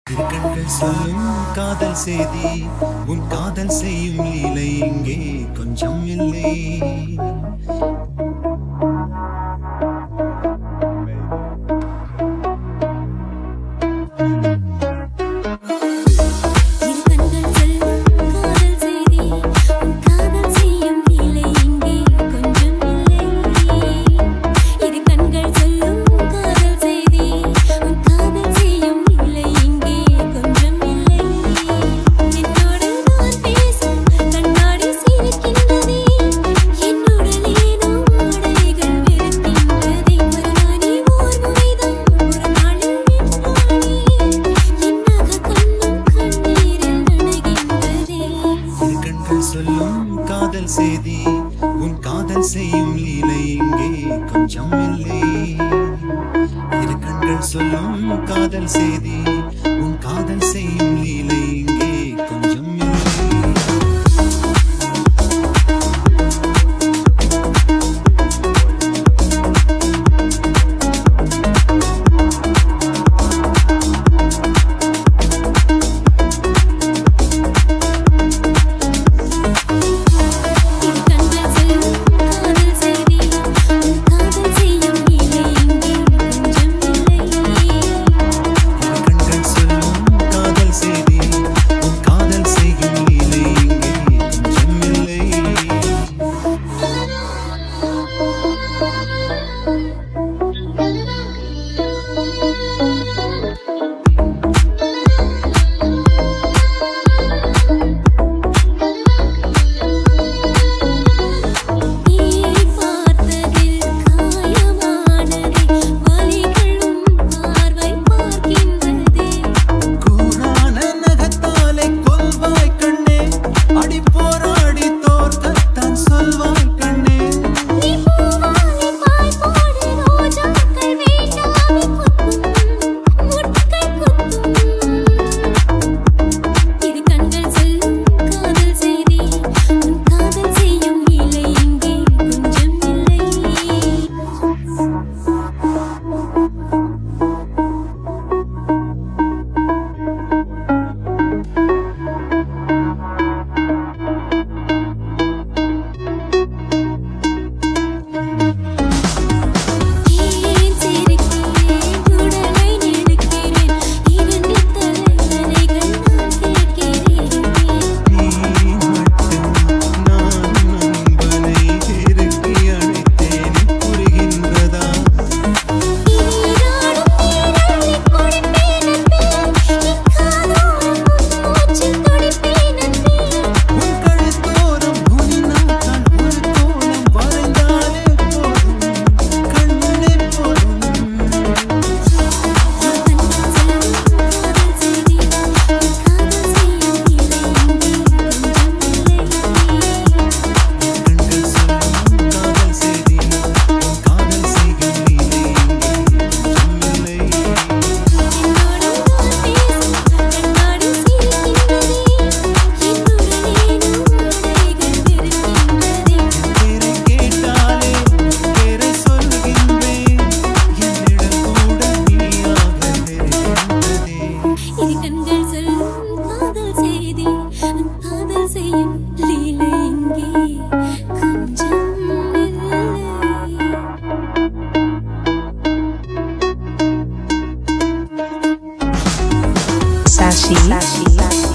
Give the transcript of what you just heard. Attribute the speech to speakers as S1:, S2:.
S1: கண்கள் சொல்லும் காதல் செய்தி உன் காதல் செய்யும் லீலை இங்கே கொஞ்சம் இல்லை
S2: இரு கண்கள் சொல்லும் காதல் செய்தி உன் காதல் செய்யும் லீலை இங்கே கொஞ்சம் இல்லை இரு கண்கள் சொல்லும் காதல் செய்தி உன் காதல் செய்யும் லீலை இங்கே கொஞ்சம் இல்லை என்னோடு நான் பேசும் கண்ணாடி சிரிக்கின்றதே என்னுடல் ஏதோ ஆடைகள் வெறுக்கின்றதே ஒரு நானே ஓர் முறைதான் ஒரு நாளில் நின்றானே என்னக கண்ணும் கண்ணீரில் நனைகின்றதே
S1: இரு கண்கள் சொல்லும் காதல் செய்தி உன் காதல் செய்யும் லீலை இங்கே கொஞ்சம் இல்லை இரு கண்கள் சொல்லும் காதல் செய்தி உன் காதல் செய்யும் லீலை இங்கே கொஞ்சம் இல்லை
S2: இரு கண்கள் சொல்லும் காதல் செய்தி உன் காதல் செய்யும் லீலை இங்கே கொஞ்சம் இல்லை
S1: இரு கண்கள் சொல்லும் காதல் செய்தி உன் காதல் செய்யும் லீலை இங்கே கொஞ்சம் இல்லை
S2: நீ பார்த்ததில் காயமானதே வலிகளும் பார்வை பார்க்கின்றதே
S1: கூரான நகத்தாலே கொல்வாய் கண்ணே அடி போராடி தோற்கத்தான் சொல்வாய் கண்ணே
S2: நீ பூவாலே பாய் போடு ரோஜாக்கள் வேண்டாமே குத்தும் முட்கள் குத்தும் இரு கண்கள் சொல்லும் காதல் செய்தி உன் காதல் செய்யும் இல்லை இங்கே கொஞ்சம் இல்லை ஏன் சிரிக்கிறேன் உடலை நெடுக்கிறேன் இரண்டு தலைவலிகள் நான் கேட்கிறேன்
S1: நீ மட்டும் நான் நண்பனை இறுக்கி அழைத்தேன் புரிகின்றதா
S2: நீராடும் நீரள்ளி கொடுப்பேன் அன்பே இக்காதோரம் மூச்சில் துடிப்பேன் அன்பே
S1: உன் கழுத்தோரம் குனிநாட்டால் ஒரு கோலம் வரைந்தாலே போதும் கண்ணே போதும் கண்கள் சொல்லும் காதல் செய்தி உன் காதல் செய்யும் லீலை இங்கே கொஞ்சம் இல்லை பேரை கேட்டாலே பேரை சொல்கின்றேன் என்னிடம் கூட நீயாக தெரிகின்றதே
S2: செய்யும் லீலை இங்கே கொஞ்சம் இல்லை
S3: Sashi. Sashi.